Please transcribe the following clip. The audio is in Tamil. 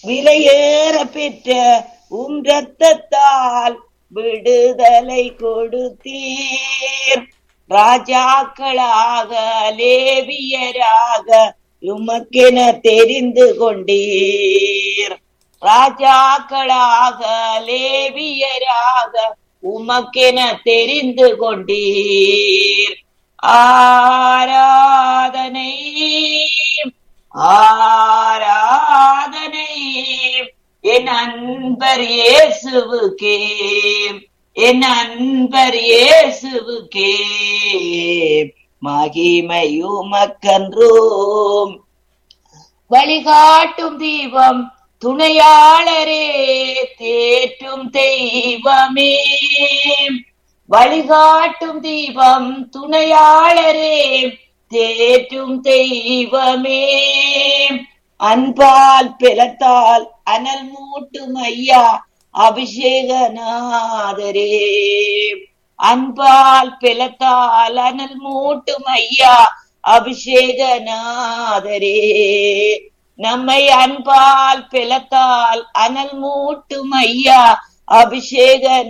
விலையேற பெற்ற உம் ரத்தத்தால் விடுதலை கொடுத்தீர் ராஜாக்களாக லேவியராக உமக்கென தெரிந்து கொண்டீர் ராஜாக்களாக லேவியராக உமக்கென தெரிந்து கொண்டீர் ஆராதனை ஆராதனை என் அன்பர் இயேசுவுக்கே என் அன்பர் இயேசுவுக்கே மகிமையுமக்கன்றோம் வழிகாட்டும் தீபம் துணையாளரே தேற்றும் தெய்வமே வழிகாட்டும் தீபம் துணையாளரே தேற்றும் தெய்வமே அன்பால் பிளத்தால் அனல் மூட்டும் ஐயா அபிஷேகநாதரே அன்பால் பிளத்தால் அனல் மூட்டும் ஐயா அபிஷேகநாதரே நம்மை அன்பால் பிளத்தால் அனல் மூட்டும் ஐயா அபிஷேக